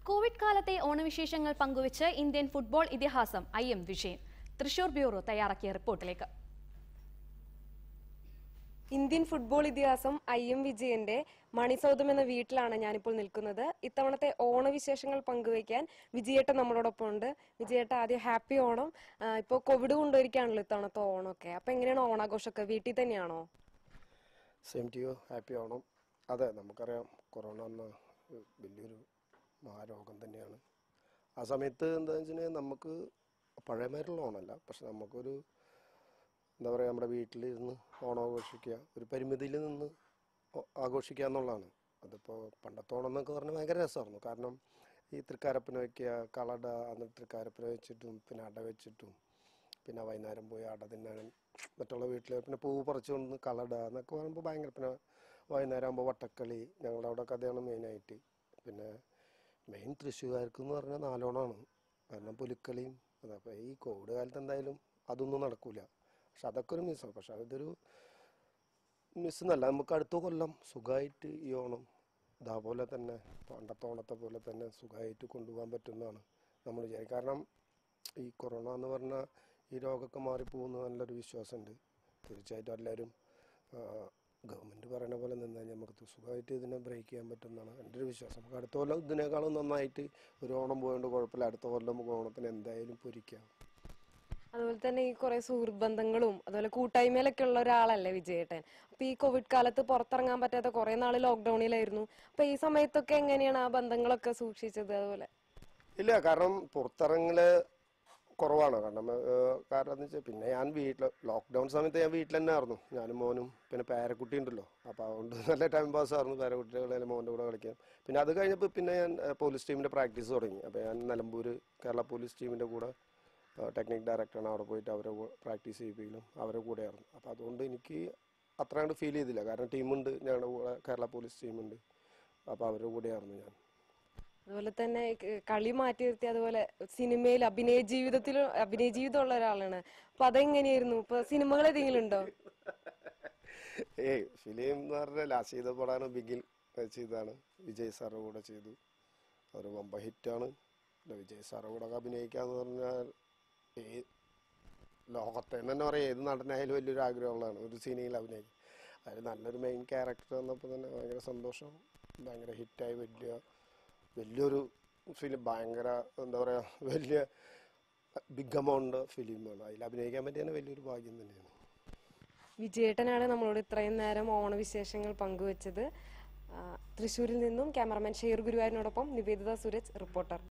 Covid കാലത്തെ ഓണവിശേഷങ്ങൾ പങ്കുവച്ച് ഇന്ത്യൻ ഫുട്ബോൾ ഇതിഹാസം I M Vijayan Thrissur bureau തയ്യാറാക്കിയ റിപ്പോർട്ടിലേക്ക് ഇന്ത്യൻ ഫുട്ബോൾ ഇതിഹാസം ഐ എം വിജയന്റെ മണിസൗധം എന്ന വീട്ടിലാണ് ഞാനിപ്പോൾ നിൽക്കുന്നത് ഇത്തവണത്തെ ഓണവിശേഷങ്ങൾ പങ്കുവയ്ക്കാൻ വിജയേട്ടൻ നമ്മളോടൊപ്പം ഉണ്ട് വിജയേട്ട ആദ്യം ഹാപ്പി ഓണം ആ, ഇപ്പോൾ കോവിഡ് കൊണ്ടുവരികയാണല്ലോ ഇത്തവണത്തെ ഓണമൊക്കെ അപ്പൊ എങ്ങനെയാണ് ഓണാഘോഷമൊക്കെ വീട്ടിൽ തന്നെയാണോ same to you happy Onam അതെ നമുക്കറിയാം കൊറോണ എന്ന വലിയൊരു മഹാരോഗം തന്നെയാണ് ആ സമയത്ത് എന്താണെന്ന് വെച്ചിട്ടുണ്ടെങ്കിൽ നമുക്ക് പഴയമായിട്ടുള്ള ഓണമല്ല പക്ഷെ നമുക്കൊരു എന്താ പറയുക നമ്മുടെ വീട്ടിലിരുന്ന് ഓണം ആഘോഷിക്കുക ഒരു പരിമിതിയിൽ നിന്ന് ഓ- ആഘോഷിക്കുക എന്നുള്ളതാണ് അതിപ്പോൾ പണ്ടത്തെ ഓണം എന്നൊക്കെ പറഞ്ഞാൽ ഭയങ്കര രസമായിരുന്നു കാരണം ഈ തൃക്കാരപ്പന വയ്ക്കുക കളട അന്ന് തൃക്കാരപ്പന വെച്ചിട്ടും പിന്നെ അട വെച്ചിട്ടും പിന്നെ വൈകുന്നേരം പോയി അട തിന്നാൻ മറ്റുള്ള വീട്ടിൽ പിന്നെ പൂവ് പറിച്ചു കൊണ്ട് കളട എന്നൊക്കെ പറയുമ്പോൾ ഭയങ്കര പിന്നെ വൈകുന്നേരം ആകുമ്പോൾ വട്ടക്കളി ഞങ്ങളുടെ അവിടെ കഥയാണ് മെയിനായിട്ട് പിന്നെ മെയിൻ തൃശ്ശൂർക്കാർക്ക് എന്ന് പറഞ്ഞാൽ നാലോണമാണ് കാരണം പുലിക്കളിയും അതപ്പോൾ ഈ കോവിഡ് കാലത്ത് എന്തായാലും അതൊന്നും നടക്കൂല പക്ഷെ അതൊക്കെ ഒരു മിസ്സാണ് പക്ഷെ അതൊരു മിസ് എന്നല്ല നമുക്ക് അടുത്ത കൊല്ലം സുഖമായിട്ട് ഈ ഓണം ഇതാപോലെ തന്നെ പണ്ടത്തെ ഓണത്തെ പോലെ തന്നെ സുഖമായിട്ട് കൊണ്ടുപോകാൻ പറ്റുന്നതാണ് നമ്മൾ വിചാരിക്കും കാരണം ഈ കൊറോണ എന്ന് പറഞ്ഞാൽ ഈ രോഗമൊക്കെ മാറിപ്പോകുന്ന നല്ലൊരു വിശ്വാസമുണ്ട് തീർച്ചയായിട്ടും എല്ലാവരും ഗവൺമെൻറ് പറയുന്ന പോലെ നിന്ന് കഴിഞ്ഞാൽ നമുക്ക് സുഖമായിട്ട് ഇതിനെ ബ്രേക്ക് ചെയ്യാൻ പറ്റുന്നതാണ് എൻ്റെ ഒരു വിശ്വാസം നമുക്ക് അടുത്ത കൊല്ലം ഇതിനേക്കാളും നന്നായിട്ട് ഒരു ഓണം പോയതുകൊണ്ട് കുഴപ്പമില്ല അടുത്ത കൊല്ലം നമുക്ക് ഓണത്തിന് എന്തായാലും പൊരിക്കാം അതുപോലെ തന്നെ ഈ കുറെ സുഹൃത്ത് ബന്ധങ്ങളും അതുപോലെ കൂട്ടായ്മയിലൊക്കെ ഉള്ള ഒരാളല്ലേ വിജയേട്ടൻ അപ്പൊ ഈ കോവിഡ് കാലത്ത് പുറത്തിറങ്ങാൻ പറ്റാത്ത കുറെ നാള് ലോക്ക്ഡൌണിലായിരുന്നു അപ്പൊ ഈ സമയത്തൊക്കെ എങ്ങനെയാണ് ആ ബന്ധങ്ങളൊക്കെ സൂക്ഷിച്ചത് അതുപോലെ ഇല്ല കാരണം പുറത്തിറങ്ങല് കുറവാണ് കാരണം ഏഹ്, കാരണം എന്ന് വെച്ചാൽ പിന്നെ ഞാൻ വീട്ടിൽ ലോക്ക്ഡൗൺ സമയത്ത് ഞാൻ വീട്ടിൽ തന്നെ ആയിരുന്നു ഞാനും മോനും പിന്നെ പേരക്കുട്ടി ഉണ്ടല്ലോ അപ്പോൾ അതുകൊണ്ട് നല്ല ടൈം പാസ് ആയിരുന്നു പേരക്കുട്ടികളെ മോൻ്റെ കൂടെ കളിക്കാൻ പിന്നെ അത് കഴിഞ്ഞപ്പോൾ പിന്നെ ഞാൻ ഏഹ്, പോലീസ് ടീമിൻ്റെ പ്രാക്ടീസ് തുടങ്ങി അപ്പോൾ ഞാൻ നിലമ്പൂർ കേരള പോലീസ് ടീമിൻ്റെ കൂടെ ഏഹ്, ടെക്നിക് ഡയറക്ടറാണ് അവിടെ പോയിട്ട് അവരെ പ്രാക്ടീസ് ചെയ്യിപ്പിക്കലും അവരെ കൂടെയായിരുന്നു അപ്പോൾ അതുകൊണ്ട് എനിക്ക് അത്ര കണ്ട് ഫീൽ ചെയ്തില്ല കാരണം ടീമുണ്ട് ഞങ്ങളുടെ കൂടെ കേരള പോലീസ് ടീമുണ്ട് അപ്പോൾ അവരുടെ കൂടെയായിരുന്നു ഞാൻ അതുപോലെ തന്നെ ക- കളി മാറ്റി നിർത്തി അതുപോലെ സിനിമയിൽ അഭിനയ ജീവിതത്തിൽ അഭിനയ ജീവിതം ഉള്ള ഒരാളാണ് അപ്പൊ അതെങ്ങനെയായിരുന്നു ഇപ്പൊ സിനിമകൾ ഏതെങ്കിലും ഉണ്ടോ ഏയ് ഫിലിം എന്ന് പറഞ്ഞാൽ ലാസ്റ്റ് ചെയ്ത പടമാണ് ബിഗിൽ ചെയ്തതാണ് വിജയ് സാറുടെ കൂടെ ചെയ്തു ഒരു വമ്പ ഹിറ്റാണ് അല്ല വിജയ് സാറുടെ കൂടെ ഒക്കെ അഭിനയിക്കാന്ന് പറഞ്ഞാൽ ഈ ലോകത്തെ തന്നെ പറയാം ഏത് നടനായാലും വലിയൊരു ആഗ്രഹമുള്ളതാണ് ഒരു സിനിമയിൽ അഭിനയിക്കും അതിൽ നല്ലൊരു മെയിൻ ക്യാരക്ടർ വന്നപ്പോൾ തന്നെ ഭയങ്കര സന്തോഷം ഭയങ്കര ഹിറ്റായി വലിയ വലിയൊരു ഫിലിം ഭയങ്കര എന്താ പറയുക വലിയ ബിഗ് എമൗണ്ട് ഫിലിമാണ് അതിൽ അഭിനയിക്കാൻ പറ്റിയ വലിയൊരു ഭാഗ്യം തന്നെയാണ് വിജയേട്ടനാണ് നമ്മളോട് ഇത്രയും നേരം ഓണവിശേഷങ്ങൾ പങ്കുവച്ചത് ആ, തൃശ്ശൂരിൽ നിന്നും ക്യാമറമാൻ ഷെയർ ഗുരുവായൂരിനോടൊപ്പം നിവേദിത സുരജ് റിപ്പോർട്ടർ